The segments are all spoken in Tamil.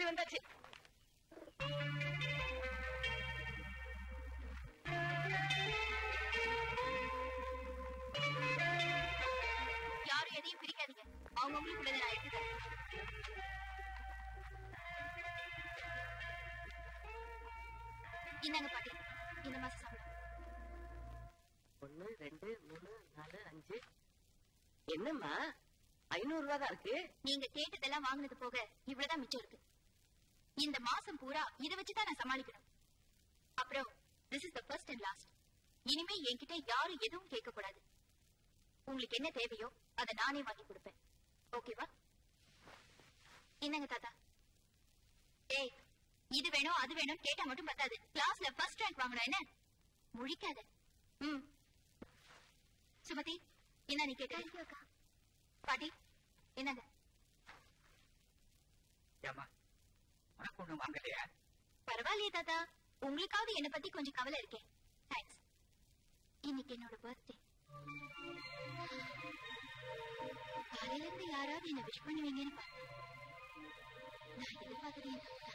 வந்தாச்சு யாரும் எதையும் பிரிக்காதீங்க அவங்க உங்களுக்கு உள்ளதை நான் எடுத்து தரேன் இந்தாங்க பாட்டி இந்த மாசம் சம்பளம் ஒண்ணு ரெண்டு மூணு நாலு அஞ்சு என்னம்மா ஐநூறு ரூபா தான் இருக்கு நீங்க கேட்டதெல்லாம் வாங்குனது போக இவ்வளவுதான் மிச்சம் இருக்கு இந்த மாசம் பூரா இத வச்சுதான் நான் சமாளிக்கணும் அப்புறம் this is the first and last இனிமே என்கிட்ட யாரும் எதுவும் கேட்க கூடாது உங்களுக்கு என்ன தேவையோ அதை நானே வாங்கி கொடுப்பேன் ஓகேவா என்னங்க தாத்தா ஏய் இது வேணும் அது வேணும் கேட்டா மட்டும் பத்தாது கிளாஸ்ல ஃபர்ஸ்ட் ரேங்க் வாங்கணும் என்ன முழிக்காத ம் சுமதி என்ன நீ கேட்ட பாட்டி என்னங்க ஏம்மா உனக்கு ஒண்ணும் வாங்கலையா பரவாயில்லையே தாத்தா உங்களுக்காவது என்ன பத்தி கொஞ்சம் கவலை இருக்கேன் தேங்க்ஸ் இன்னைக்கு என்னோட பர்த்டே காலையில இருந்து யாராவது என்ன விஷ் பண்ணுவீங்கன்னு பார்த்தேன் நான் எதிர்பார்த்ததே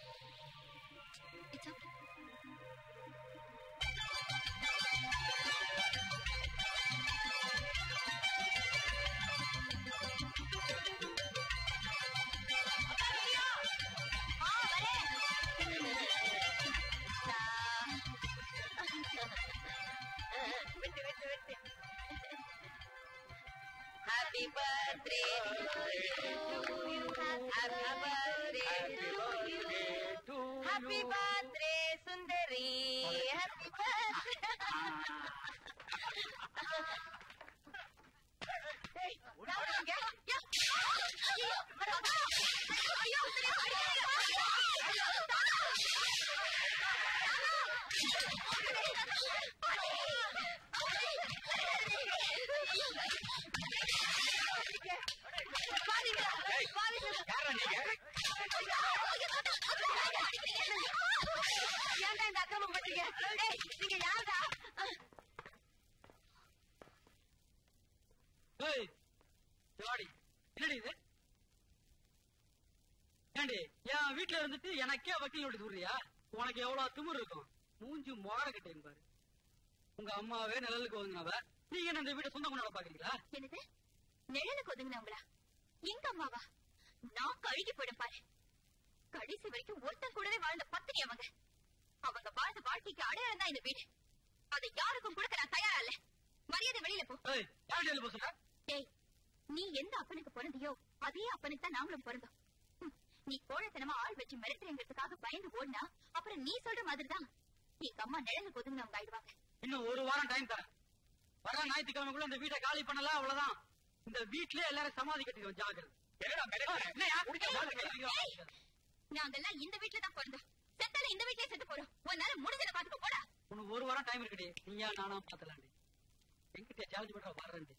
இட்ஸ் ஓகே விட்டு விட்டு விட்டு happy birthday happy birthday happy birthday Sundari happy யாரா நீங்க ஏன்டா இந்த அக்கிரமம் பண்றீங்க டேய், நீங்க யாரா ஏய் ஜாடி என்னடி இது ஏண்டி என் வீட்டுல இருந்துட்டு எனக்கே வக்கீல் நோட்டீஸ் விடுறியா உனக்கு எவ்வளவு திமிரு இருக்கும் மூஞ்சி மோர கிட்டேன் பாரு உங்க அம்மாவே நிழலுக்கு ஒதுங்கினவ நீங்க என்ன இந்த வீட்டை சொந்த கொண்டாட பாக்குறீங்களா என்னது நிழலுக்கு ஒதுங்கினவங்களா எங்க அம்மாவா நான் கழுகி போயிடும் பாரு கடைசி வரைக்கும் ஒருத்தன் கூடவே வாழ்ந்த பத்தினி அவங்க அவங்க வாழ்ந்த வாழ்க்கைக்கு அடையாளம் தான் இந்த வீடு அதை யாருக்கும் கொடுக்க நான் தயாரா இல்ல மரியாதை வெளியில போ ஏய் யார் டெல்லி போக சொல்ற டேய் நீ எந்த அப்பனுக்கு பிறந்தியோ அதே அப்பனுக்கு தான் நாங்களும் பிறந்தோம் ஹம், நீ கோழத்தனமா ஆள் வச்சு மிரட்டுறங்கிறதுக்காக பயந்து ஓடினா அப்புறம் நீ சொல்ற மாதிரிதான் எங்க அம்மா நிழலுக்கு ஒதுங்கினவங்க ஆயிடுவாங்க இன்னும் ஒரு வாரம் டைம் தரேன் வர ஞாயிற்றுக்கிழமைக்குள்ள இந்த வீட்டை காலி பண்ணல அவ்வளவுதான் இந்த வீட்லயே எல்லாரும் சமாதி கட்டிக்கோ ஜாகிரதை என்னடா மிரட்டுற? என்னய்யா? குடிக்க போறீங்க. ஏய், நாங்கெல்லாம் இந்த வீட்டுல தான் பிறந்தோம் செத்தால இந்த வீட்லயே செத்து போறோம் உன்னால முடிஞ்சத பாத்துக்கோ போடா உனக்கு ஒரு வாரம் டைம் இருக்குடி நீயா நானா பாத்தலாண்டி என்கிட்ட சேலஞ்ச் பண்ற வர்றேன்டி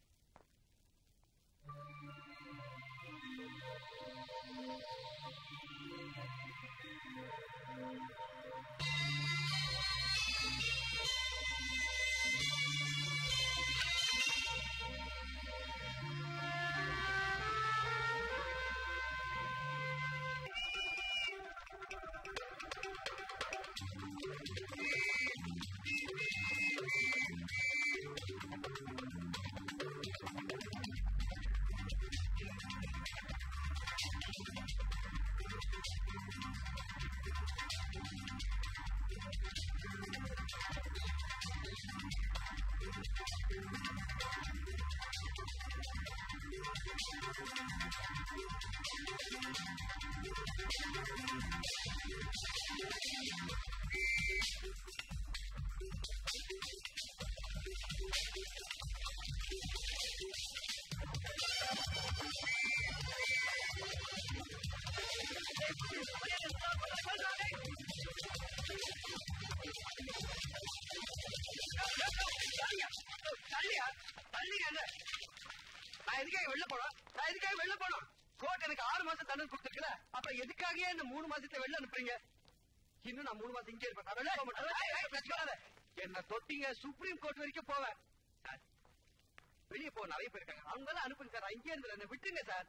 தள்ளியா தள்ளியா என்ன நான் எதுக்காக வெளில போனோம் நான் எதுக்காக வெளில போனோம் கோர்ட் எனக்கு ஆறு மாசம் தண்டனை கொடுத்துருக்கல அப்ப எதுக்காகவே இந்த மூணு மாசத்தை வெளில அனுப்புறீங்க இன்னும் நான் மூணு மாசம் இங்கே இருப்பேன் நான் வெளில போக மாட்டேன் ஏய், ஏய், பேசாத. என்ன தொட்டிங்க சுப்ரீம் கோர்ட் வரைக்கும் போவேன் சார் வெளியே போ நிறைய பேர் இருக்காங்க அவங்க எல்லாம் அனுப்புங்க சார் இங்கே இருந்து என்ன விட்டுங்க சார்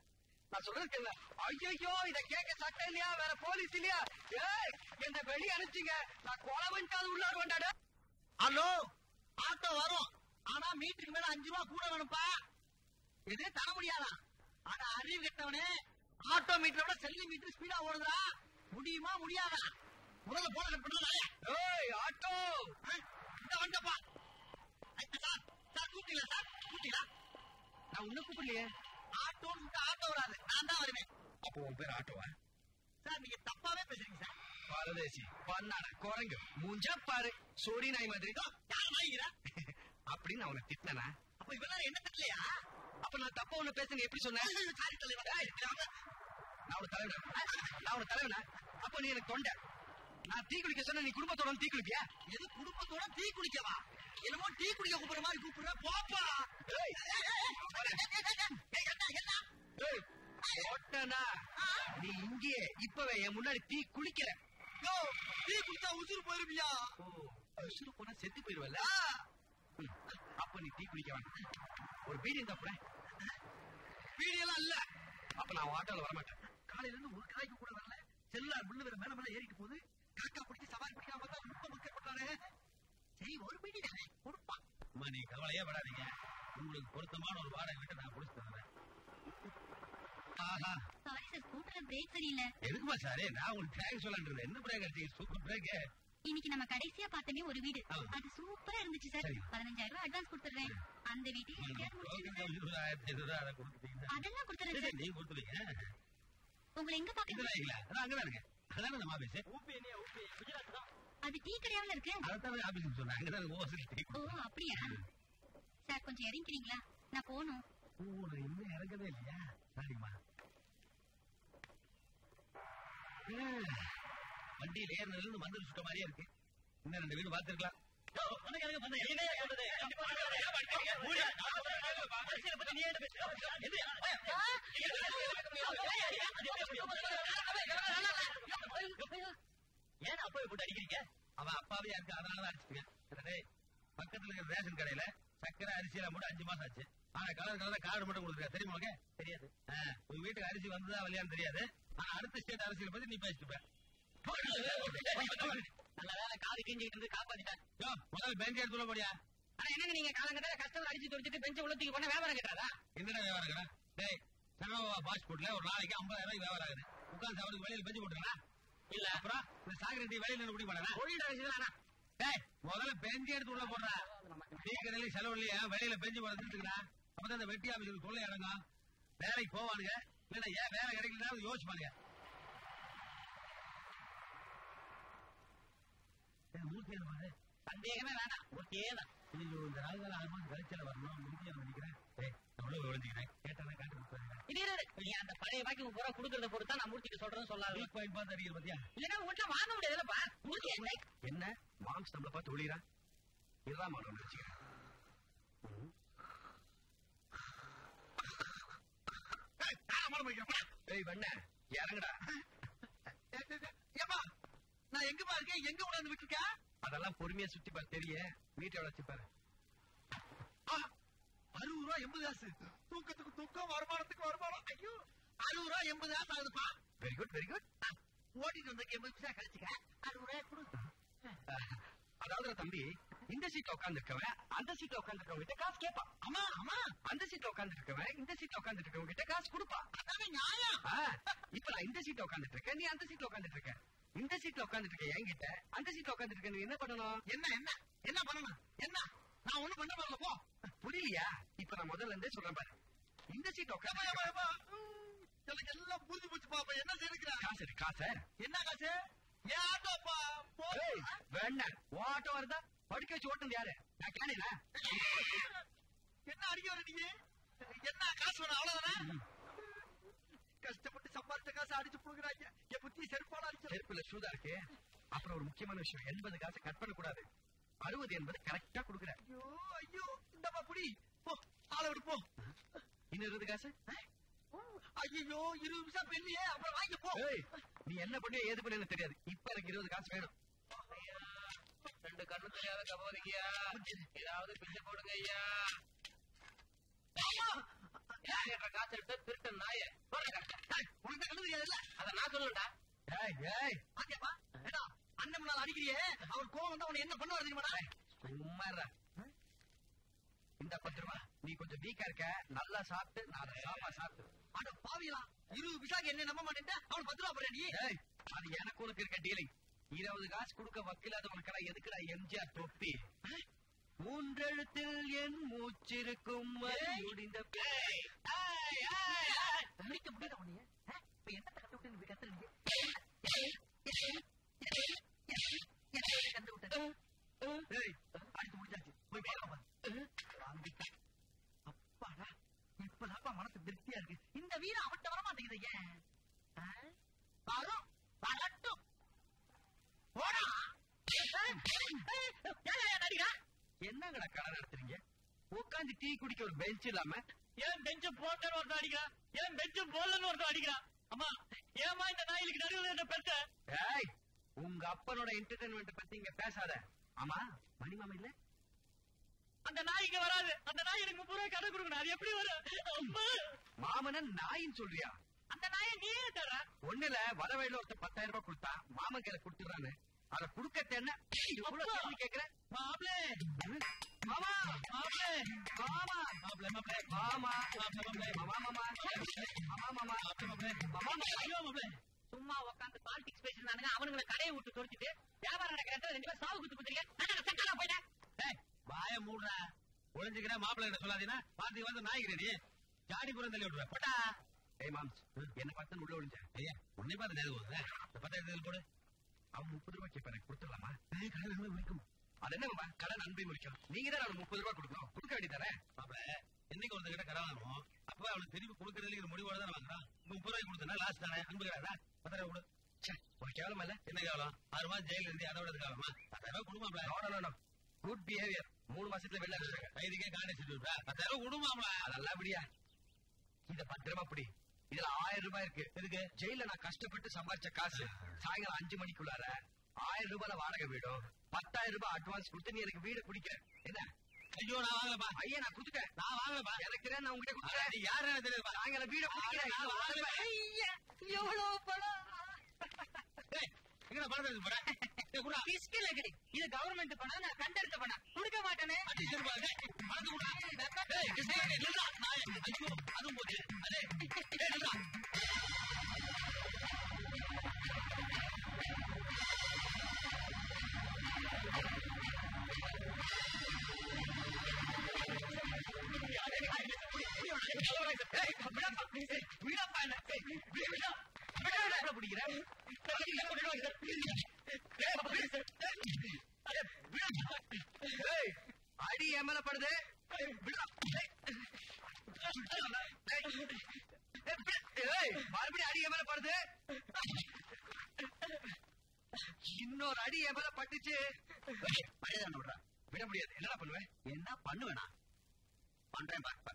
நான் சொல்றது கேளு ஐயோ இத கேட்க சட்டம் இல்லையா வேற போலீஸ் இல்லையா ஏய் என்ன வெளிய அனுப்பிச்சிங்க நான் கொலை பண்ணிட்டாது உள்ளார வேண்டாடா ஹலோ ஆட்டோ வரும் ஆனா மீட்டருக்கு மேல அஞ்சு ரூபா கூட வேணும்ப்பா இது தர முடியாதா ஆனா அறிவு கெட்டவனே ஆட்டோ மீட்டரை விட செல்லி மீட்டர் ஸ்பீடா ஓடுதா முடியுமா முடியாதா முதல்ல போன கட் பண்ணா ஏய் ஆட்டோ இந்த வந்தப்பா சார் சார் கூப்பிட்டீங்களா சார் கூப்பிட்டீங்களா நான் உன்ன கூப்பிடலையே ஆட்டோன்னு விட்டு ஆட்டோ வராது நான் தான் வருவேன் அப்போ உன் பேர் ஆட்டோவா சார் நீங்க தப்பாவே பேசுறீங்க சார் பாரதேசி பண்ணாட குரங்கு மூஞ்சா பாரு சோடி நாய் மாதிரி யார் வாங்கிக்கிறா அப்படின்னு நான் அவனை திட்டினா அப்ப இவெல்லாம் என்ன தெரியலையா அப்ப நான் தப்பா ஒண்ணு பேசுங்க எப்படி சொன்னேன் சாரி தலைவர் ஏய், நான் ஒரு தலைவனா நான் ஒரு தலைவனா அப்ப நீ எனக்கு தொண்டை நான் தீ குளிக்க சொன்ன நீ குடும்பத்தோட வந்து தீ குளிப்பியா எது குடும்பத்தோட டீ குடிக்கவா என்னமோ டீ குடிக்க கூப்பிடுற மாதிரி கூப்பிடுற போப்பா ஏய், ஏய், என்ன என்ன ஏய், ஓட்டனா நீ இங்கேயே இப்பவே என் முன்னாடி தீ குளிக்கிற யோ, டீ குடிச்சா உசுறு போயிருவியா ஓ உசுறு போனா செத்து போயிருவல்ல ம், அப்ப நீ டீ குளிக்க வேண்டாம் ஒரு பீடி இருந்தா போறேன் பீடியெல்லாம் இல்ல அப்ப நான் ஆட்டோல வரமாட்டேன் காலையில இருந்து ஒரு காய்க்கு கூட வரல செல்லார் முள்ளு வேற மேல மேல ஏறிட்டு போகுது காக்கா பிடிச்சி சவாரி பிடிக்காம பார்த்தா முப்ப முக்க பண்றாரு சரி ஒரு பீடி தானே கொடுப்பான் அம்மா நீ கவலையே படாதீங்க உங்களுக்கு பொருத்தமான ஒரு வாடகை வீட்டை நான் குடிச்சு தரேன் ஆஹா சாரி சார் ஸ்கூட்டர்ல பிரேக் சரியில்லை எதுக்குமா சார் நான் உங்களுக்கு தேங்க்ஸ் சொல்லலான் இருந்தேன் என்ன பிரேக் அடிச்சீங்க சூப்பர் பிரேக் இன்னைக்கு நம்ம கடைசியா பார்த்தமே ஒரு வீடு ஆ. அது சூப்பரா இருந்துச்சு சார் சரி. பதினஞ்சாயிரம் ரூபாய் அட்வான்ஸ் கொடுத்துறேன் அந்த வீட்டையும் எப்படியாவது முடிச்சிருங்க சார். இருபதாயிரத்தி ஐநூறு அதை கொடுத்துட்டீங்கன்னா அதெல்லாம் கொடுத்துறேன் சார் நீங்க கொடுத்துருவீங்க உங்களை எங்க பாக்க இதெல்லாம் இல்ல அதான் அங்கதான் இருக்கேன் அதானே நம்ம ஆபீஸ் ஊபி என்ன ஊபி குஜராத் தான் அது டீ கடையாவில் இருக்கு அதான் ஆபீஸ் சொன்னேன் அங்கதான் ஓசல் டீ ஓ அப்படியா சார் கொஞ்சம் இறங்கிக்கிறீங்களா நான் போகணும் ஓ நான் இன்னும் இறங்கவே இல்லையா சரிம்மா வண்டியில ஏறினதுல மந்திர சுட்ட மாதிரியே இருக்கு இன்னும் ரெண்டு வீடு பார்த்திருக்கலாம் ஏன் அப்பா போட்டு அடிக்கிறீங்க அவன் அப்பாவே இருக்கு அதனாலதான் அடிச்சுட்டேன் என்னடே, பக்கத்துல இருக்கிற ரேஷன் கடையில சக்கரை அரிசி எல்லாம் மட்டும் அஞ்சு மாசம் ஆச்சு ஆனா கலர் கலர் கார்டு மட்டும் கொடுக்குறேன் தெரியுமா உனக்கு தெரியாது ஆ, உங்க வீட்டுக்கு அரிசி வந்ததா வரலையான்னு தெரியாது ஆனா அடுத்த ஸ்டேட் அரசியல் பத்தி நீ பேசிட்டு இருப்ப. நல்ல வேலை காது கிஞ்சிட்டு இருந்து காப்பாத்திட்டேன் யோ, முதல்ல பெஞ்ச் எடுத்து உள்ள போடியா ஆனா என்னங்க நீங்க காலங்கட்ட கஷ்டம் அடிச்சு துடிச்சிட்டு பெஞ்ச உள்ளத்துக்கு போன வியாபாரம் கட்டுறாதா என்னடா வியாபாரம் கடை? டேய் சனோவா பாஸ்போர்ட்ல ஒரு நாளைக்கு ஐம்பதாயிரம் ரூபாய் வியாபாரம் ஆகுது உட்காந்து சாப்பிட்டு வெளியில பெஞ்சு போட்டுருக்கா இல்ல அப்புறம் இந்த சாகரட்டி வெளியில நின்னு குடி பண்ணா தொழில் அடிச்சுதான் டேய் முதல்ல பெஞ்சு எடுத்து உள்ள போடுறா டீ கடையில செலவு இல்லையா வெளியில பெஞ்சு போடுறதுக்குறா அப்பதான் இந்த வெட்டி ஆபீஸுக்கு தொல்லை அடங்கும் வேலைக்கு போவானுங்க இல்லன்னா ஏன் வேலை கிடைக்கலன்னா யோசிப்பானுங்க ஏய், மூர்த்தி என்ன பாரு சந்தேகமே வேணாம் ஒருத்தே தான் ஐயோ, இந்த ராகுகால ஆறு மாசம் கழிச்சல வரணும் முடிக்க நினைக்கிறேன் ஏய் நான் உள்ள விழுந்துக்கிறேன் கேட்டா காட்டு கொடுத்தாங்க இது இரு, இரு. நீ அந்த பழைய பாக்கி பூரா கொடுக்கறத பொறுத்து தான் நான் மூர்த்திக்கு சொல்றேன்னு சொல்லாது வீக் பாயிண்ட் பார்த்து அடிக்கிற பத்தியா இல்லன்னா உங்கள்கிட்ட வாங்க முடியாதுல்லப்பா மூர்த்தி என்ன என்ன மாம்ஸ் நம்மள பார்த்து ஒளிரா இதுதான் மாடல் வச்சுக்கிறேன் ஏய் வெண்ண இறங்குடா ஏப்பா நான் எங்கப்பா இருக்கேன் எங்க உணர்ந்து விட்டுருக்கா அதெல்லாம் பொறுமையா சுத்தி பாரு தெரிய மீட்டர் எவ்வளவு வச்சுப்பாரு அறுபது ரூபா எண்பது காசு தூக்கத்துக்கு தூக்கம் வருமானத்துக்கு வருமானம் ஐயோ அறுபது ரூபா எண்பது காசு ஆகுதுப்பா வெரி குட் வெரி குட் ஓட்டிட்டு வந்ததுக்கு எண்பது பைசா கழிச்சுக்க அறுபது ரூபாய் கொடு அதாவது தம்பி இந்த சீட்ல உட்கார்ந்து இருக்கவன் அந்த சீட்ல உட்கார்ந்து இருக்கவங்க கிட்ட காசு கேட்பான் ஆமா ஆமா அந்த சீட்ல உட்கார்ந்து இருக்கவன் இந்த சீட்ல உட்கார்ந்து இருக்கவங்க கிட்ட காசு கொடுப்பான் அதானே நியாயம் ஆ, இப்ப நான் இந்த சீட்ல உட்கார்ந்துட்டு இருக்கேன் நீ அந்த சீட்ல உட்கார்ந்துட்டு இருக்க இந்த சீட்ல உட்கார்ந்துட்டு இருக்க என்கிட்ட அந்த சீட்ல உட்கார்ந்துட்டு இருக்க நீ என்ன பண்ணணும் என்ன என்ன என்ன பண்ணணும் என்ன நான் ஒண்ணும் பண்ண வரல போ புரியலையா இப்ப நான் முதல்ல இருந்தே சொல்றேன் பாரு இந்த சீட்ல ஏப்பா, உட்கார்ந்து ஏப்பா, ஏப்பா. ம், எனக்கு எல்லாம் புரிஞ்சு போச்சு பாப்பா என்ன செய்யறா காசு எடு, காசு என்ன காசு ஏன் ஆட்டோப்பா போ ஏய், வேண்டாம் உன் ஆட்டோ வருதா படுக்க வச்சு ஓட்டுனது யாரு நான் கேனேனா என்ன அடிக்க வர நீங்க என்ன காசு வேணும் அவ்வளவுதானே கஷ்டப்பட்டு சம்பாதிச்ச காசு அடிச்சு புடுங்குறாங்க என் புத்தி செருப்பால அடிச்சு செருப்புல ஷூதா இருக்கு அப்புறம் ஒரு முக்கியமான விஷயம் எண்பது காசு கட் பண்ண கூடாது அறுபது என்பது கரெக்டா கொடுக்குற ஐயோ ஐயோ இந்தப்பா புடி போ ஆளை விடு போ இன்னும் இருபது காசு ஐயோ இருபது நிமிஷம் பெண்ணியே அப்புறம் வாங்கி போ ஏய், நீ என்ன பண்ணியோ ஏது பண்ணியோ தெரியாது இப்ப எனக்கு இருபது காசு வேணும் ரெண்டு கண்ணு தெரியாத கபோதிங்கயா ஏதாவது பிச்சை போடுங்க ஐயா என்ற காசு எடுத்து திருட்டு நாய உனக்கு கண்ணு தெரியாதுல்ல அத நான் சொல்லணும்டா ஏய் ஏய் பாத்தியாப்பா ஏடா அண்ணன் முன்னால அடிக்கிறியே அவர் கோவம் வந்து அவனை என்ன பண்ணுவாரு தெரியுமாடா சும்மா இருடா. இந்த பத்து ரூபா நீ கொஞ்சம் வீக்கா இருக்க நல்லா சாப்பிட்டு நான் அதை சாப்பா சாப்பிட்டு அட பாவிகளா இருபது பிசாக்கு என்ன நம்ப மாட்டேன் அவன் பத்து ரூபா போறேன் நீ ஏய் அது எனக்கு உனக்கு இருக்க டீலிங் இருபது காசு கொடுக்க வக்கில்லாதவனுக்கெல்லாம் எதுக்குடா எம்ஜிஆர் தொப்பி மூன்றெழுத்தில் என் மூச்சிருக்கும் அது முடிந்த ஏய், ஏய், ஏய். முடிக்க முடியல உன்னைய ஆ? இப்ப என்ன கத்து விட்டு நீ கத்துறீங்க கத்து விட்டேன் ஏய் அடிச்சு முடிஞ்சாச்சு போய் வேலை பாரு. வாங்கிட்டேன். அப்பாடா இப்பதாப்பா மனசு திருப்தியா இருக்கு இந்த வீரம் அவன்கிட்ட வர மாட்டேங்குது ஏன் ஆ? வரும் வரட்டும் போடா நடிகா என்னங்கடா கடை நடத்துறீங்க உட்காந்து டீ குடிக்க ஒரு பெஞ்ச் இல்லாம ஏன் பெஞ்சு போட்டன்னு ஒருத்தன் அடிக்கிறான் ஏன் பெஞ்சு போடலன்னு ஒருத்தன் அடிக்கிறான் அம்மா ஏமா இந்த நாயிலுக்கு நடுவில் என்ன பெற்ற ஏய் உங்க அப்பனோட என்டர்டைன்மெண்ட் பத்தி இங்க பேசாத ஆமா மணிமாமா இல்ல அந்த நாய்க்கு வராது அந்த நாய் எனக்கு முப்பது ரூபாய் கடை கொடுக்கணும் அது எப்படி வரும் அம்மா மாமனன் நாயின்னு சொல்றியா அந்த நாயை நீயே தர ஒண்ணுல வரவழியில ஒருத்தர் பத்தாயிரம் ரூபாய் கொடுத்தா மாமன் கையில கொடுத்துறான்னு அத குடுக்க தென்ன இவ்வளவு கேள்வி கேக்குற மாப்பிளே மாமா மாப்பிளே மாமா மாப்பிளே மாப்பிளே மாமா மாப்பிளே மாமா மாமா மாமா மாமா மாப்பிளே ஐயோ மாப்பிளே சும்மா உட்காந்து பாலிடிக்ஸ் பேசிருந்தானுங்க அவனுங்களை கடையை விட்டு தொலைச்சிட்டு வியாபாரம் நடக்கிற இடத்துல ரெண்டு பேரும் சாவு குத்து குத்துறீங்க நான் சட்டலாம் போயிட்டேன் ஏய், வாய மூடுற ஒளிஞ்சுக்கிற மாப்பிள்ளை கிட்ட சொல்லாதீங்கன்னா பாத்துக்கு வந்து நாய்க்கிறே நீ ஜாடி புறம் தள்ளி விட்டுருவேன் போட்டா ஏய் மாம்ஸ் என்ன பார்த்து உள்ள ஒளிஞ்ச ஐயா உன்னை பார்த்து நேரம் போகுது இந்த பத்தாயிரத்தி ஐநூறு போடு அவன் முப்பது ரூபாய் கேட்பேன் எனக்கு கொடுத்துடலாமா ஏய், கடையில இருந்து விற்கும் அது என்ன மாமா கடன் அன்பை முடிக்கும் நீங்க தான் அவனுக்கு முப்பது ரூபாய் கொடுக்கணும் கொடுக்க வேண்டியதானே மாப்பிள என்னைக்கு ஒருத்தர் கிட்ட கராமோ அப்பவே அவனுக்கு திருப்பி கொடுக்கறதுல ஒரு முடிவோட தான் வாங்குறான் முப்பது ரூபாய் கொடுத்தா லாஸ்ட் தானே அன்பு கிடையாதா பத்தாயிரம் கொடு ச்சே ஒரு கேவலமா இல்ல என்ன காலம் ஆறு மாசம் ஜெயில இருந்து அதோட இருக்காமா பத்தாயிரம் ரூபாய் கொடுமாப்ல no no no good behaviour மூணு மாசத்துல வெளில அனுப்பிச்சாங்க கைதுக்கே காணி வச்சுட்டு பத்தாயிரம் ரூபாய் கொடுமாப்ல அதெல்லாம் அப்படியா இத பத்திரமா அப்படி இதுல ஆயிரம் ரூபாய் இருக்கு எதுக்கு ஜெயில நான் கஷ்டப்பட்டு சம்பாதிச்ச காசு சாயங்காலம் அஞ்சு மணிக்குள்ளார ஆயிரம் ரூபாய்ல வாடகை வீடும் பத்தாயிரம் ரூபாய் அட்வான்ஸ் கொடுத்து நீ எனக்கு வீடு குடிக்க என்ன ஐயோ நான் வாங்கப்பா ஐயா நான் குடுத்துட்டேன் நான் வாங்கப்பா எனக்கு தெரியாது நான் உங்ககிட்ட அட, குடுத்துறேன் நீ யாருன்னு தெரியுதுப்பா சாயங்காலம் வீட குடிக்கிறேன் நான் வாங்கல. எவ்வளவு பணம் ஏய், எங்கடா பணத்தை எடுத்து போற? ஏய், குடுடா. பிஸ்கல் அகடி இது கவர்மெண்ட் பணம் நான் கண்டெடுத்த பணம் கொடுக்க மாட்டேனே அடி, சரி, பா. டேய், பணத்தை குடுடா. டேய், கிருஷ்ணா, நில்லுடா. நாயே. ஐயோ, அதுவும் போச்சு. அடே, டேய், நில்லுடா. ஏய், அடி என் மேல படுது விடுடா. ஏய், மறுபடியும் அடி என் மேல படுது இன்னொரு அடி என் மேல பட்டுச்சு பழையதான் விடுறா விட முடியாது என்னடா பண்ணுவேன் என்ன பண்ணுவேனா பண்றேன் பாப்பா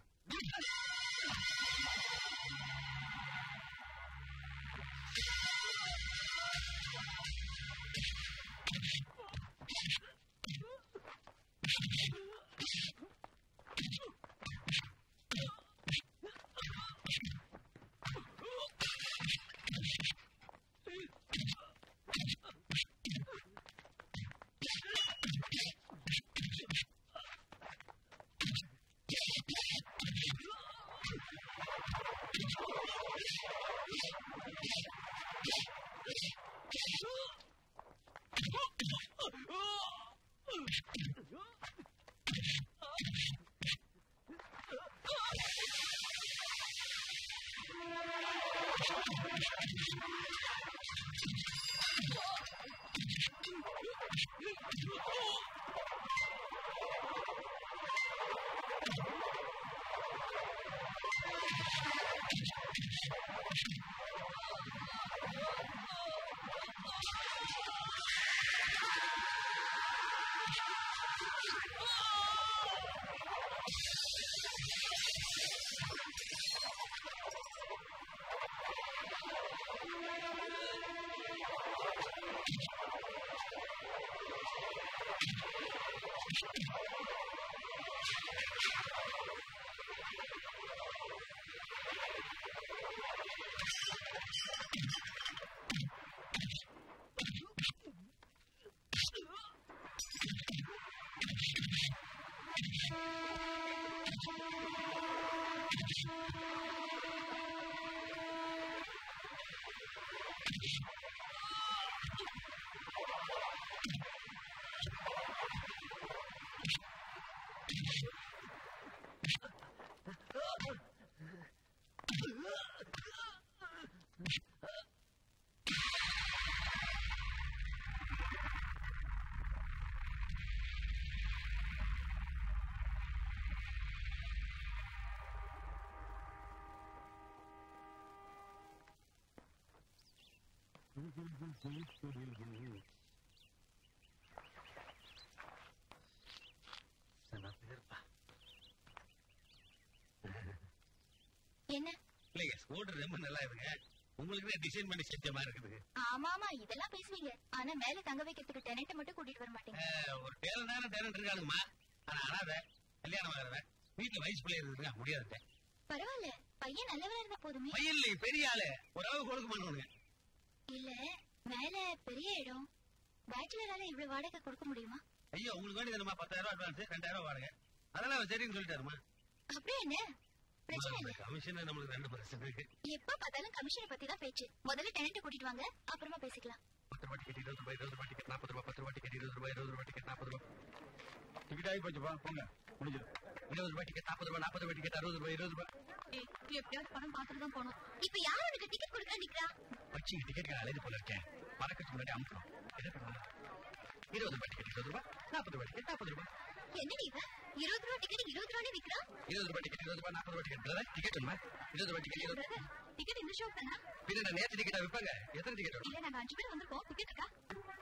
என்ன இல்லைங்க ஸ்கூட்டர் ரொம்ப நல்லா இருக்குங்க உங்களுக்கு டிசைன் பண்ணி செஞ்ச மாதிரி இருக்குது ஆமா ஆமா இதெல்லாம் பேசுவீங்க ஆனா மேல தங்க வைக்கிறதுக்கு டெனண்ட் மட்டும் கூட்டிட்டு வர மாட்டீங்க அஹ், ஒரு டேலண்ட் நேரம் டேலண்ட் இருக்காளுங்கம்மா ஆனா அனாத கல்யாணம் ஆகிறவன் வீட்டுல வயசு பிள்ளை இருக்குங்க முடியாதுங்க பரவாயில்ல பையன் நல்லவரா இருந்தா போதுமே பையன் இல்லை பெரிய ஆளு ஒரு அளவு கொடுக்க பண்ணுவானுங்க இல்ல மேல பெரிய இடம் பேச்சுலரால இவ்வளவு வாடகை கொடுக்க முடியுமா ஐயோ உங்களுக்கு வேண்டியது என்னமா பத்தாயிரம் ரூபாய் அட்வான்ஸ் ரெண்டாயிரம் ரூபாய் வாடகை அதெல்லாம் அவன் சரின்னு சொல்லிட்டாருமா அப்படியே என்ன பிரச்சனை இல்ல கமிஷன் நம்மளுக்கு ரெண்டு பர்சன்ட் இருக்கு எப்ப பார்த்தாலும் கமிஷனை பத்தி தான் பேச்சு முதல்ல டெனண்ட் கூட்டிட்டு வாங்க அப்புறமா பேசிக்கலாம் பத்து ரூபாய் டிக்கெட் இருபது ரூபாய் இருபது ரூபாய் டிக்கெட் நாற்பது ரூபாய் பத்து ரூபாய் டிக்கெட் இருபது ரூபாய் இருபது ரூபாய் டிக்கெட் நாற்பது ரூபாய் டிக்கெட் ஆகி போச்சுப்பா போங்க முடிஞ்சது இருபது ரூபாய் டிக்கெட் நாற்பது ரூபாய் நாற்பது ரூபாய் டிக்கெட் அறுபது ரூபாய் இருபது ரூபாய் எப்படியாவது பணம் பார்த்துட்டு தான் போனோம் இப்ப யார் உனக்கு டிக்கெட் கொடுக்கறா நிக்கிறா வச்சு டிக்கெட் அழைது போல இருக்கேன் பறக்கிறதுக்கு முன்னாடி அமுக்கணும் என்ன பண்ணலாம் இருபது ரூபாய் டிக்கெட் இருபது ரூபாய் நாற்பது ரூபாய் டிக்கெட் நாற்பது ரூபாய் என்னடி இவ இருபது ரூபா டிக்கெட் இருபது ரூபாய் விக்கிறா இருபது ரூபாய் டிக்கெட் இருபது ரூபாய் நாற்பது ரூபாய் டிக்கெட் பிரதர் டிக்கெட் வேணுமா இருபது ரூபாய் டிக்கெட் இருபது டிக்கெட் இந்த ஷோ தானா பின்ன நான் நேற்று டிக்கெட்டா விற்பாங்க எத்தனை டிக்கெட் வேணும் இல்ல நாங்க அஞ்சு பேர் வந்திருக்கோம் டிக்கெட் இருக்கா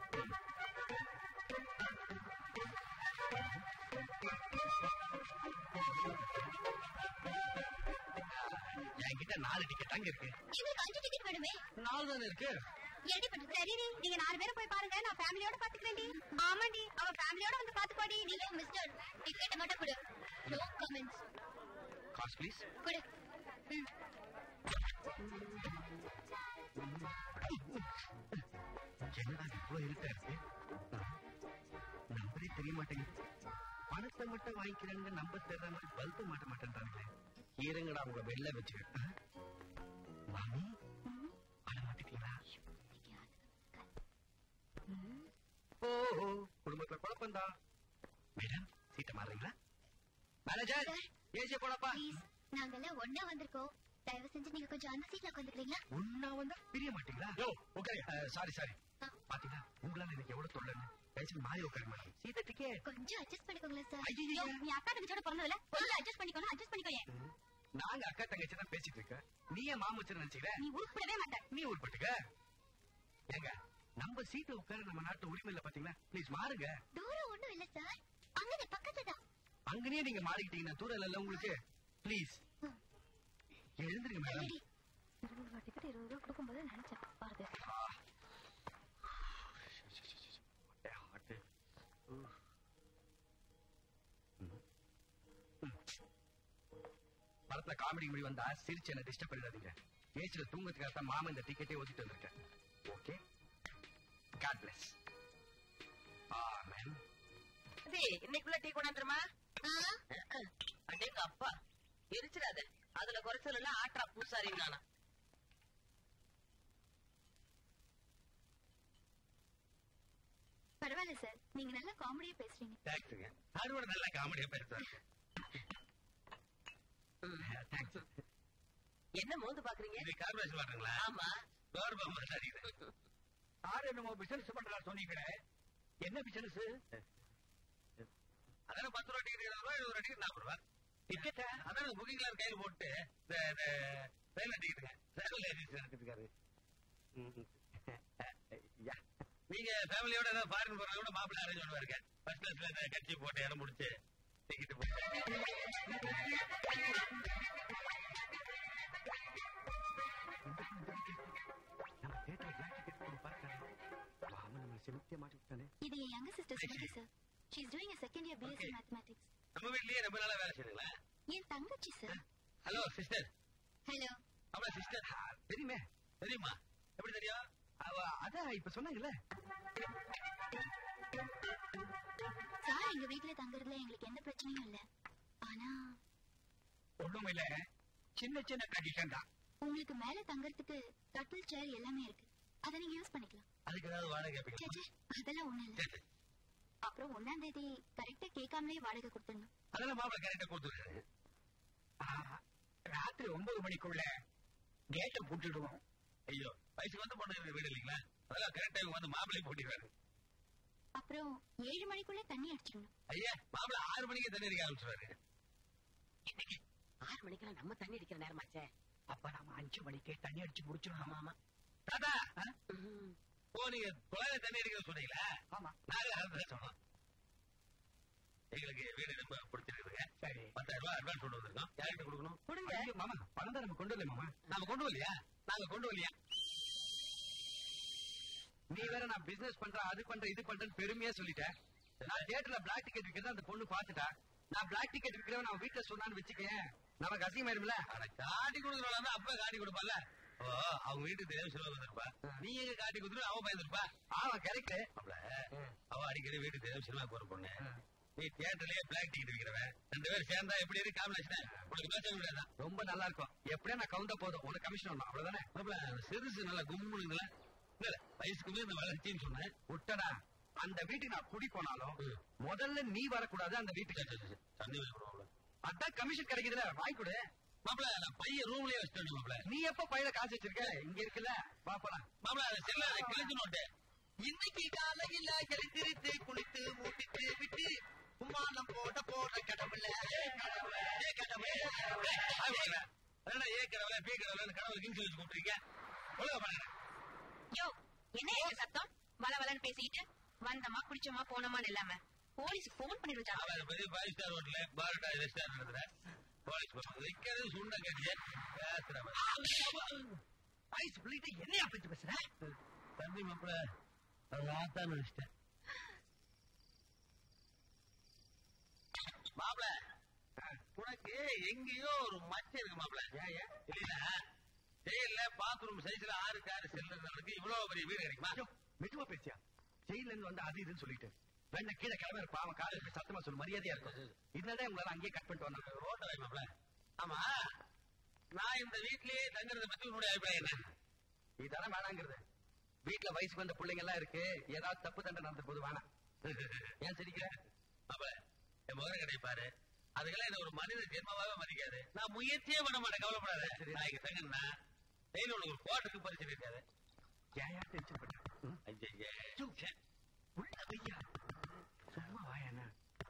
என்கிட்ட நாலு டிக்கெட் அங்க இருக்கு எங்களுக்கு அஞ்சு டிக்கெட் வேணுமே நாலு தானே இருக்கு எப்படி பண்றது சரி நீங்க நாலு பேரும் போய் பாருங்க நான் ஃபேமிலியோட பாத்துக்கிறேன்டி ஆமாடி அவ ஃபேமிலியோட வந்து பாத்துக்கோடி நீங்க மிஸ்டர் டிக்கெட் மட்டும் கொடு நோ கமெண்ட்ஸ் காசு ப்ளீஸ் கொடு ம். என்னடா இவ்வளவு இருட்டா இருக்கு நம்பரே தெரிய மாட்டேங்குது பணத்தை மட்டும் வாங்கிக்கிறாங்க நம்பர் தெரியற மாதிரி பல்பு மாட்ட மாட்டேன்றாங்களே இருங்கடா உங்க வெளில வச்சுக்க மாமி அழ மாட்டீங்களா ஓஹோ குடும்பத்துல குழப்பம்தா மேடம் சீட்டை மாறுறீங்களா மேனேஜர் ஏசிய போடப்பா ப்ளீஸ் நாங்கெல்லாம் ஒண்ணா வந்திருக்கோம் தயவு செஞ்சு நீங்க கொஞ்சம் அந்த சீட்ல உட்காந்துக்கிறீங்களா ஒன்னா வந்தா பிரிய மாட்டீங்களா யோ ஓகே சாரி சாரி ஆ. பாத்தீங்களா உங்களால எனக்கு எவ்வளவு தொல்லைன்னு தயவுசெய்து மாறி உட்கார மேடம் சீட்டை டிக்கெட் கொஞ்சம் அட்ஜஸ்ட் பண்ணிக்கோங்களேன் சார் ஐயையோ. நீ அக்கா தங்கச்சியோட பிறந்ததுல கொஞ்சம் அட்ஜஸ்ட் பண்ணிக்கணும் அட்ஜஸ்ட் பண்ணிக்கோங்க நாங்க அக்கா தங்கச்சி தான் பேசிட்டு இருக்க நீ ஏன் மாமச்சர் நினைச்சுக்கிற நீ உருப்படவே மாட்ட நீ உட்பட்டுக்க ஏங்க நம்ம சீட்டு உட்கார நம்ம நாட்டு உரிமை இல்ல பாத்தீங்களா ப்ளீஸ் மாறுங்க தூரம் ஒண்ணும் இல்ல சார் அங்கே பக்கத்துல தான் அங்கனே நீங்க மாறிக்கிட்டீங்கன்னா தூரம் இல்ல உங்களுக்கு ப்ளீஸ் எழுந்திருங்க மேடம் ரெடி இருபது ரூபா டிக்கெட் இருபது ரூபா கொடுக்கும்போது நினைச்சேன் பாருங்க படத்துல காமெடி முடி வந்தா சிரிச்சு என்ன டிஸ்டர்ப் பண்ணிடாதீங்க ஏசில தூங்கத்துக்காக தான் மாமா இந்த டிக்கெட்டே ஒதுக்கிட்டு வந்திருக்கேன் ஓகே காட் பிளஸ் ஆமென் இன்னைக்குள்ள டீ கொண்டாந்துருமா அடேங்க அப்பா எரிச்சிடாத அதுல குறைச்சல் எல்லாம் ஆட்டா பூசாரி நானா பரவாயில்ல சார் நீங்க நல்லா காமெடியா பேசுறீங்க தேங்க்ஸுங்க அதோட நல்ல காமெடியா பேசுறாங்க தேங்க்ஸ் என்ன மோந்து பாக்குறீங்க இது கார்பரேஷன் வாட்டருங்களா ஆமா கௌரவ மாட்டாரு ஆறு என்னமோ பிசினஸ் பண்றா சொன்னீங்களே என்ன பிசினஸ் அதான பத்து ரூபா டிக்கெட் இருபது ரூபா இருபது ரூபா டிக்கெட் நாற்பது ரூபா டிக்கெட்டா அதான் புக்கிங் கிளாஸ் கையில் போட்டு இந்த இந்த ரயில்வே டிக்கெட்டுங்க ரயில்வே ஏஜென்சி எடுத்துக்காரு யா நீங்க ஃபேமிலியோட ஏதாவது ஃபாரின் போறத கூட மாப்பிள்ளை அரேஞ்ச் பண்ணுவாருங்க ஃபர்ஸ்ட் கிளாஸ்ல ஏதாவது கட்சி போட்டு இடம் முடிச்சு டிக்கெட் போட்டு நம்ம தேட்டர் பிளாக் டிக்கெட் போட்டு பார்த்தானே மாமன் நம்ம செலுத்திய மாட்டிக்கிட்டானே இது என் யங்க sister Sumathi sir she is doing a second year BSc Okay. Mathematics நம்ம வீட்லயே ரொம்ப நாளா வேலை செய்யுங்களா என் தங்கச்சி சார் ஹலோ சிஸ்டர் ஹலோ ஆமா சிஸ்டர் தெரியுமே தெரியுமா எப்படி தெரியும் அவ அதான் இப்ப சொன்னாங்கல்ல சார் எங்க வீட்ல தங்குறதுல எங்களுக்கு எந்த பிரச்சனையும் இல்ல ரூம்ல சின்ன சின்ன கண்டிஷன் தான் உங்களுக்கு மேல தங்கறதுக்கு கட்டில் சேர் எல்லாமே இருக்கு அதை நீங்க யூஸ் பண்ணிக்கலாம் அதுக்கு ஏதாவது வாடகை கேட்பீங்க சேச்சே அதெல்லாம் ஒண்ணும் இல்ல அப்புறம் ஒண்ணாம் தேதி கரெக்டா கேட்காமலே வாடகை கொடுத்துடணும் அதெல்லாம் மாப்பிள்ள கரெக்டா கொடுத்துருக்காரு ராத்திரி ஒன்பது மணிக்குள்ள கேட்டை பூட்டிடுவோம் ஐயோ வயசுக்கு வந்து பொண்ணு வீடு இல்லைங்களா அதெல்லாம் கரெக்டா வந்து மாப்பிள்ளை பூட்டிடுவாரு அப்புறம் ஏழு மணிக்குள்ள தண்ணி அடிச்சிடணும் ஐயா மாப்பிள்ள ஆறு மணிக்கு தண்ணி அடிக்க ஆரம்பிச்சுவாரு இன்னைக்கு ஆறு மணிக்கெல்லாம் நம்ம தண்ணி அடிக்கிற நேரமாச்சே அப்ப நாம அஞ்சு மணிக்கே தண்ணி அடிச்சு முடிச்சிடணும் ஆமா தாத்தா ஓ நீங்க குழந்தை தண்ணி அடிக்கிற சொன்னீங்களா ஆமா நாங்க அதை சொன்னோம் எங்களுக்கு வீடு ரொம்ப பிடிச்சிருக்குதுங்க சரி பத்தாயிரம் ரூபாய் அட்வான்ஸ் கொண்டு வந்திருக்கோம் யார்கிட்ட கொடுக்கணும் கொடுங்க. ஐயோ, மாமா பணம் தான் நம்ம கொண்டு வரல மாமா நாம கொண்டு வரலையா நாங்க கொண்டு வரலையா நீ வேற நான் பிசினஸ் பண்றேன் அது பண்றேன் இது பண்றேன்னு பெருமையா சொல்லிட்டேன் நான் தியேட்டர்ல பிளாக் டிக்கெட் விற்கிறத அந்த பொண்ணு பாத்துட்டா நான் பிளாக் டிக்கெட் விற்கிறவன் நான் வீட்டுல சொன்னான்னு வச்சுக்கேன் நமக்கு அசிங்கமாயிரும்ல ஆனா காட்டி கொடுக்கறவங்க அப்ப காட்டி கொடுப்பால ஓ அவங்க வீட்டுக்கு தெரியாம செலவு வந்திருப்பா நீ எங்க காட்டி கொடுத்துட்டு அவ பயந்துருப்பா ஆமா கரெக்ட் அவள அவ அடிக்கடி வீட்டுக்கு தெரியாம சினிமா போற பொண்ணு நீ தியேட்டர்லயே பிளாக் டிக்கெட் விற்கிறவன் ரெண்டு பேரும் சேர்ந்தா எப்படி இருக்கு காம்பினேஷன் உனக்கு பேச முடியாதா ரொம்ப நல்லா இருக்கும் எப்படியா நான் கவுந்தா போதும் உனக்கு கமிஷன் ஒண்ணும் அவ்வளவுதானே மாப்பிள, அந்த சிறுசு நல்லா கும்முனுங்களா இல்ல வயசுக்கு மீறி இந்த வளர்ச்சின்னு சொன்னேன் விட்டடா அந்த வீட்டுக்கு நான் குடி போனாலும் முதல்ல நீ வரக்கூடாது அந்த வீட்டுக்கு தண்ணி வைக்கணும் அதான் கமிஷன் கிடைக்குதுல வாங்கி கொடு மாப்பிள நான் பையன் ரூம்லயே வச்சுட்டேன் மாப்பிள நீ எப்ப பையில காசு வச்சிருக்க இங்க இருக்குல்ல பாப்பலாம் மாப்பிள அந்த செல்ல கிழிஞ்சு நோட்டு இன்னைக்கு காலையில எழுந்திருத்து குளித்து மூட்டிட்டு விட்டு கும்மாளம் போட போற கடவுள கடவுள கடவுள அதனால ஏ கடவுள பி கடவுள கடவுள் கிஞ்சி வச்சு கூப்பிட்டுருக்கீங்க ஒழுங்கா பாருங்க யோ என்ன ஏன் சத்தம் வள வளன்னு பேசிக்கிட்டு வந்தமா குடிச்சோமா போனோமான்னு இல்லாம போலீஸ் போன் பண்ணிருச்சாங்க அவன் பெரிய ஃபைவ் ஸ்டார் ஹோட்டல் பாரடா ரெஸ்டாரண்ட் நடத்துற போலீஸ் போவாங்க வைக்கிறது சுண்ட கட்டிய பேசுறவன் ஐஸ் பிள்ளைகிட்ட என்னையா பேச்சு பேசுற தம்பி மாப்பிள ராத்தான் நினைச்சிட்டேன் மாப்பிள உனக்கு எங்கேயோ ஒரு மச்சம் இருக்கு மாப்பிள இல்லையா ஜெயில பாத்ரூம் சைஸ்ல ஆறுக்கு ஆறு செல்லுறதுக்கு இவ்வளவு பெரிய வீடு கிடைக்குமா மெதுவா பேசியா ஜெயில இருந்து வந்து அது இதுன்னு சொல்லிட்டு வேணா கீழே கிளம்ப பாவம் காலையில சத்தமா சொல்லு மரியாதையா இருக்கும் இதனால உங்களால அங்கேயே கட் பண்ணிட்டு வந்தாங்க ரோட்டை மாப்பிள ஆமா நான் இந்த வீட்லயே தங்குறத பத்தி உன்னுடைய அபிப்பிராயம் என்ன இதெல்லாம் வேணாங்கிறது வீட்டுல வயசுக்கு வந்த பிள்ளைங்க எல்லாம் இருக்கு ஏதாவது தப்பு தண்டை நடந்த போது வேணாம் ஏன் சிரிக்கிற மாப்பிள என் முகர கிடைப்பாரு அதுக்கெல்லாம் என்ன ஒரு மனித ஜென்மமாவே மதிக்காது நான் முயற்சியே பண்ண மாட்டேன் கவலைப்படாத நான் இங்க தங்கன்னா டெய்லி உனக்கு ஒரு கோட்டுக்கு பரிசு இருக்காது ஏன் ஏன் டென்ஷன் பண்ண ஐயே உள்ள வையா சும்மா வாயண்ணா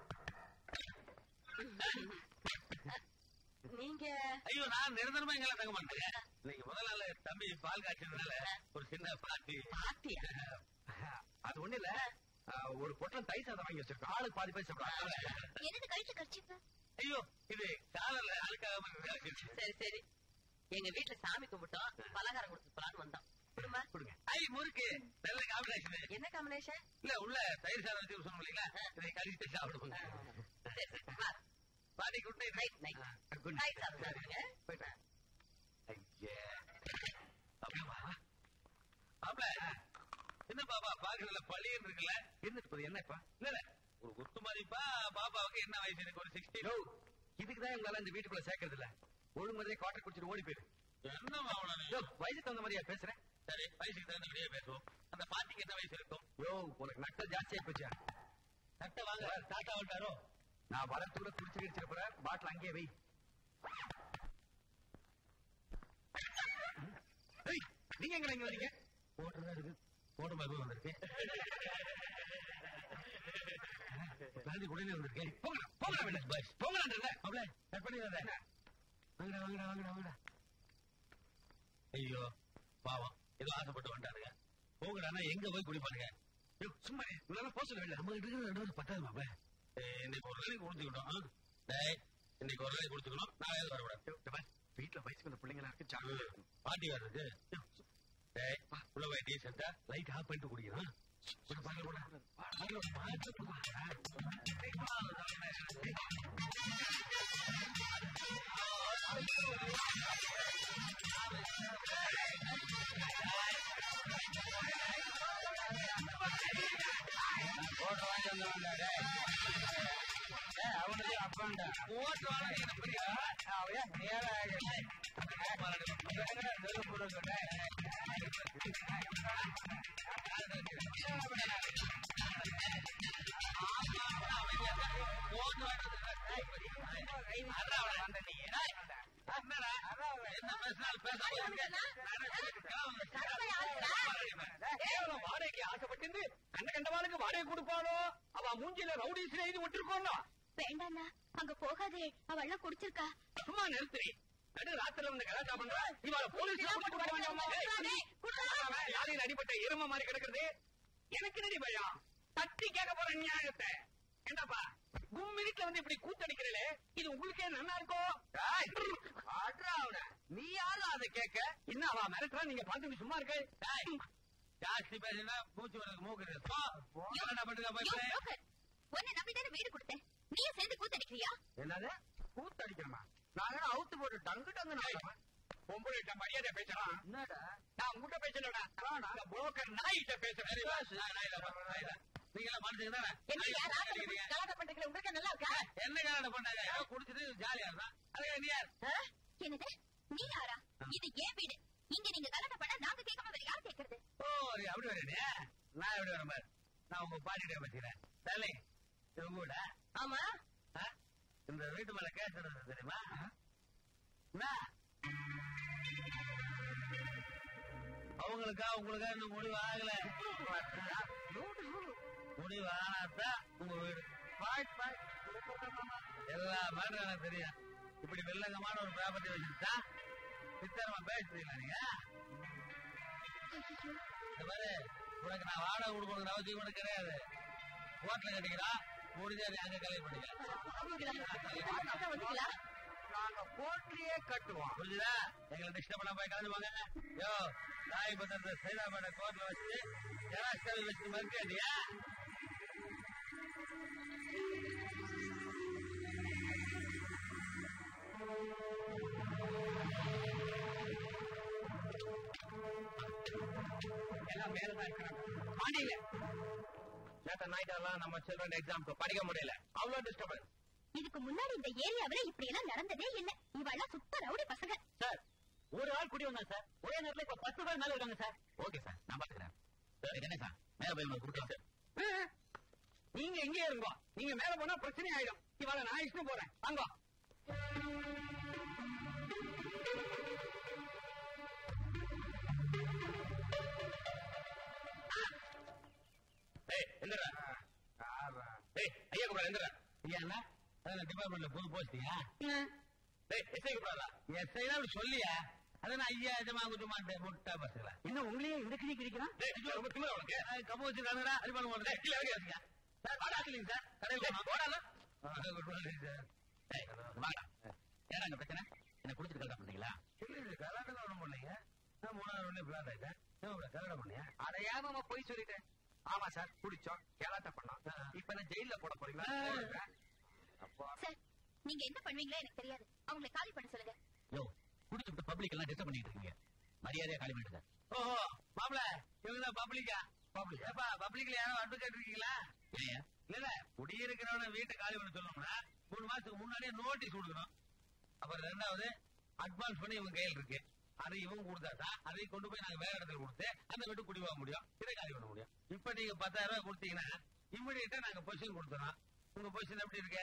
நீங்க ஐயோ நான் நிரந்தரமா எங்கெல்லாம் தங்க மாட்டேன் இன்னைக்கு முதல் நாள் தம்பி பால் காய்ச்சதுனால ஒரு சின்ன பார்ட்டி பாத்தியா அது ஒண்ணு இல்ல ஆஹ், ஒரு பொட்டலம் தை சாதம் வாங்கி வச்சிருக்கோம் ஆளுக்கு பாதி பேர் சாப்பிடுறாங்க என்னது கழுத்து கடிச்சிப்பு ஐயோ இது காலர்ல அழுக்காக இருக்கு. சரி சரி எங்க வீட்டுல சாமி கும்பிட்டோம் பலகாரம் கொடுத்து போலான்னு வந்தோம் குடும்பா கொடுங்க ஐ முறுக்கு நல்ல காம்பினேஷன் என்ன காம்பினேஷன் இல்ல உள்ள தயிர் சாதம் வச்சு சொன்னோம் இல்லைங்களா இதை கழிச்சு சாப்பிடுவோங்க சரி சரி வா பாட்டி good night night night good night சாப்பிடுங்க போயிட்டேன் ஐயே அப்படியே வா அப்ப என்ன பாப்பா பாக்குறதுல பழியன் இருக்குல்ல இருந்துட்டு போகுது என்ன இப்ப இல்ல இல்ல ஒரு குத்து மதிப்பா பாப்பாவுக்கு என்ன வயசு எனக்கு ஒரு சிக்ஸ்டி யோ இதுக்கு தான் உங்களால இந்த வீட்டுக்குள்ள சேர்க்கறது இல்ல ஒழுங்குமுறையே குவார்டர் குடிச்சிட்டு ஓடி போயிரு என்ன மாவளம் யோ வயசுக்கு தகுந்த மாதிரியா பேசுறேன் சரி வயசுக்கு தகுந்தபடியே பேசுவோம் அந்த பாட்டிக்கு என்ன வயசு இருக்கும் யோ உனக்கு நக்கல் ஜாஸ்தியா போச்சா சட்டை வாங்க டாட்டா விட்டாரோ நான் வரத்தோட குடிச்சு கிடிச்சிட்டு போறேன் பாட்டில் அங்கேயே வை ஏய், நீங்க எங்க இங்க வரீங்க போட்டுதான் இருக்கு போட்டு மாதிரி வந்திருக்கு பிளாந்தி உடனே வந்திருக்கேன் போங்கடா போங்கடா வெளில பஸ் போங்கடா அப்படியே கட் பண்ணிடாத வாங்கடா வாங்கடா வாங்கடா வாங்கடா ஐயோ பாவம் ஏதோ ஆசைப்பட்டு வந்துட்டானுங்க போங்கடானா எங்க போய் குடிப்பானுங்க யோ சும்மா உங்களால போக சொல்ல வெளில நம்ம கிட்ட இருக்கிற ரெண்டு பேரும் பத்தாது மாப்ள இன்னைக்கு ஒரு நாளைக்கு கொடுத்துக்கிட்டோம் ஆ? டேய் இன்னைக்கு ஒரு நாளைக்கு கொடுத்துக்கணும் நாளை வரக்கூடாது யோ, இந்த பாரு, வீட்டுல வயசுக்கு வந்த பிள்ளைங்களா இருக்கு ஜாக்கிரதை இருக்கணும். பாட்டி வேற இருக்கு டேய் உள்ள போய் டீசெண்டா லைட் ஆஃப் பண்ணிட்டு குடிக்கிறான் அவனுக்கு அப்பண்டா ஓட்டு வாழ என்ன பெரிய அவரே நேராக கேவலம் வாடகைக்கு ஆசைப்பட்டு கண்ட கண்டவாளுக்கு வாடகை கொடுப்பாளோ அவ மூஞ்சில ரவுடிஸ் எழுதி விட்டுருக்கோம்னா வேண்டாண்ணா அங்க போகாதே அவள்லாம் குடிச்சிருக்கா சும்மா நிறுத்தி நடு ராத்திரில வந்து கலாட்டா பண்ற இவள போலீஸ் யாரையில் அடிப்பட்ட எரும மாதிரி கிடக்குறது எனக்கு நடி பயம் தட்டி கேட்க போற நியாயத்தை என்னப்பா கும்மினிட்ல வந்து இப்படி கூத்தடிக்கிறீங்களே இது உங்களுக்கே நல்லா இருக்கும் நீ யாரு அதை கேட்க இன்னும் அவ மிரட்டுறா நீங்க பாத்துட்டு சும்மா இருக்க ஜாஸ்தி பேசினா மூச்சு வரது மூக்குது என்ன பண்ணுங்க போய் உன்னை நம்பிதானே வீடு கொடுத்தேன் நீயும் சேர்ந்து கூத்தடிக்கிறியா என்னது கூத்தடிக்கிறமா நாங்க அவுத்து போட்டு டங்கு டங்கு நாடகம் பொம்பளைட்ட மரியாதை பேசலாம் நான் உங்ககிட்ட பேசலடா நாங்க புரோக்கர் நாய்கிட்ட பேசுறேன் நீங்க மனுஷங்க தானே கலாட்டம் பண்றீங்களே உங்களுக்கு நல்லா இருக்கா என்ன கல்யாணம் பண்ணாங்க ஏதோ குடிச்சிட்டு ஜாலியா இருந்தான் அதுக்கு நீ யார் என்னது நீ யாரா இது ஏன் வீடு இங்க நீங்க கல்யாணம் பண்ண நாங்க கேட்காம வேற யார் கேக்குறது ஓ நீ அப்படி வரீங்க நான் எப்படி வரேன் பாரு நான் உங்க பாட்டிட்ட வச்சுக்கிறேன் தலை இது உங்க வீடா ஆமா ஆ? இந்த வீட்டு மேல கேஸ் இருந்தது தெரியுமா என்ன? அவங்களுக்கா உங்களுக்கா இன்னும் முடிவு ஆகல முடிவு ஆனாதான் உங்க வீடு எல்லா மேட்டரும் எனக்கு தெரியும் இப்படி வெள்ளங்கமான ஒரு ப்ராப்பர்ட்டி வச்சுட்டா சித்தரமா பேசுறீங்களா நீங்க இந்த பாரு உனக்கு நான் வாடகை கொடுக்கணுங்கிற அவசியம் கூட கிடையாது ஹோட்டல கட்டிக்கிறோம் முடிஞ்சா நீ அங்க கல்யாணம் பண்ணிக்கலாம் வந்துங்களா நாங்க கோட்லயே கட்டுவோம் புரிஞ்சுதா எங்களை டிஸ்டர்ப் பண்ண போய் கலந்து வாங்க யோ தாய் பத்திரத்தை சைதாபேட்டை கோர்ட்ல வச்சு ஜெராக்ஸ் கவி வச்சு மறுக்கடியா எல்லாம் மேலதான் இருக்கிறாங்க மாடியில நேற்று நைட்டெல்லாம் நம்ம சில்ட்ரன் எக்ஸாம்க்கு படிக்க முடியல அவ்வளவு டிஸ்டர்பன்ஸ் இதுக்கு முன்னாடி இந்த ஏரியாவில இப்படி எல்லாம் நடந்ததே இல்ல இவெல்லாம் சுத்த ரவுடி பசங்க சார் ஒரு ஆள் குடி வந்தா சார் ஒரே நேரத்துல இப்ப பத்து பேர் மேல இருக்காங்க சார் ஓகே சார் நான் பாத்துக்கிறேன் சார் என்ன சார் மேல போய் உங்களுக்கு கொடுக்கலாம் சார் நீங்க எங்கே இருங்கோ நீங்க மேல போனா பிரச்சனை ஆயிடும் இவாள நான் இஷ்டம் போறேன் வாங்க ஐயா கூட எந்திரா ஐயா என்ன அதான் டிபார்ட்மெண்ட்ல புது போஸ்டியா டேய் எஸ்ஐ கூடாதா எஸ்ஐ தான் அப்படி சொல்லியா அதான் ஐயா எஜமா குஜமாட்டு முட்டா பசங்களா என்ன உங்களையே இந்த கிளி கிழிக்கிறான் ரொம்ப திமிரா உனக்கு கம்ம வச்சிருக்காங்கடா அது பண்ண முடியல கீழே இறங்கி வச்சுக்க. சார் வாடா இல்லைங்க சார் கடையில் போடாத வாடா ஏடாங்க பிரச்சனை என்ன குடிச்சிட்டு கல்யாணம் பண்ணீங்களா இல்ல கல்யாணம் ஒண்ணும் பண்ணீங்க நான் மூணாவது ஒண்ணு பிளான் ஆயிட்டேன் கல்யாணம் பண்ணியா அதை ஏமாம போய் சொல்லிட்டேன் ஆமா சார் குடிச்சோம் கேளாட்ட பண்ணோம் இப்ப என்ன ஜெயில போட போறீங்களா அப்பா சார் நீங்க என்ன பண்ணுவீங்களோ எனக்கு தெரியாது அவங்களை காலி பண்ண சொல்லுங்க யோ குடிச்சுட்டு பப்ளிக் எல்லாம் டிஸ்டர்ப் பண்ணிட்டு இருக்கீங்க மரியாதையா காலி பண்ணிட்டு ஓஹோ மாப்பிள இவங்க தான் பப்ளிக்கா பப்ளிக் ஏப்பா பப்ளிக்ல யாரும் அட்வொகேட் இருக்கீங்களா இல்ல இல்ல குடியிருக்கிறவன வீட்டை காலி பண்ண சொல்லணும்னா மூணு மாசத்துக்கு முன்னாடியே நோட்டீஸ் கொடுக்கணும் அப்புறம் ரெண்டாவது அட்வான்ஸ் பண்ணி இவங்க கையில் இருக்கு அதை இவங்க கொடுத்தாதான் அதை கொண்டு போய் நாங்க வேற இடத்துல கொடுத்து அந்த வீட்டு குடி வாங்க முடியும் இதை காலி பண்ண முடியும் இப்ப நீங்க பத்தாயிரம் ரூபாய் கொடுத்தீங்கன்னா இம்மிடியா நாங்க பொசிஷன் கொடுத்துறோம் உங்க பொசிஷன் எப்படி இருக்கு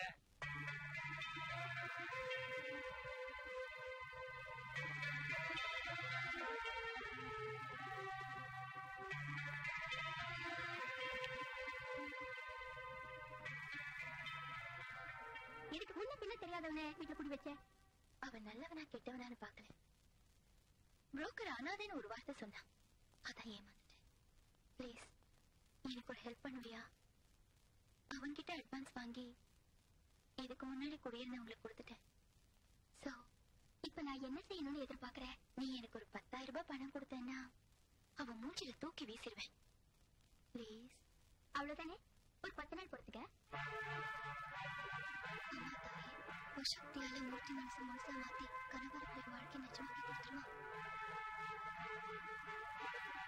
இதுக்கு முன்ன பின்ன தெரியாதவனே வீட்டுல குடி வச்ச அவன் நல்லவனா கெட்டவனான்னு பாக்கல புரோக்கர் அனாதைன்னு ஒரு வார்த்தை சொன்னான் அதான் ஏமாந்துட்டேன் ப்ளீஸ் எனக்கு ஒரு ஹெல்ப் பண்ணுவியா அவன்கிட்ட அட்வான்ஸ் வாங்கி இதுக்கு முன்னாடி குடியிருந்தவங்களுக்கு கொடுத்துட்டேன் சோ இப்ப நான் என்ன செய்யணும்னு எதிர்பார்க்கறேன் நீ எனக்கு ஒரு பத்தாயிரம் ரூபாய் பணம் கொடுத்தேன்னா அவன் மூஞ்சில தூக்கி வீசிடுவேன் ப்ளீஸ் அவ்வளவுதானே ஒரு பத்து நாள் பொறுத்துக்க அம்மா தாயே, உன் சக்தியால மூர்த்தி மனசு முழுசா மாத்தி கணவர்களை வாழ்க்கை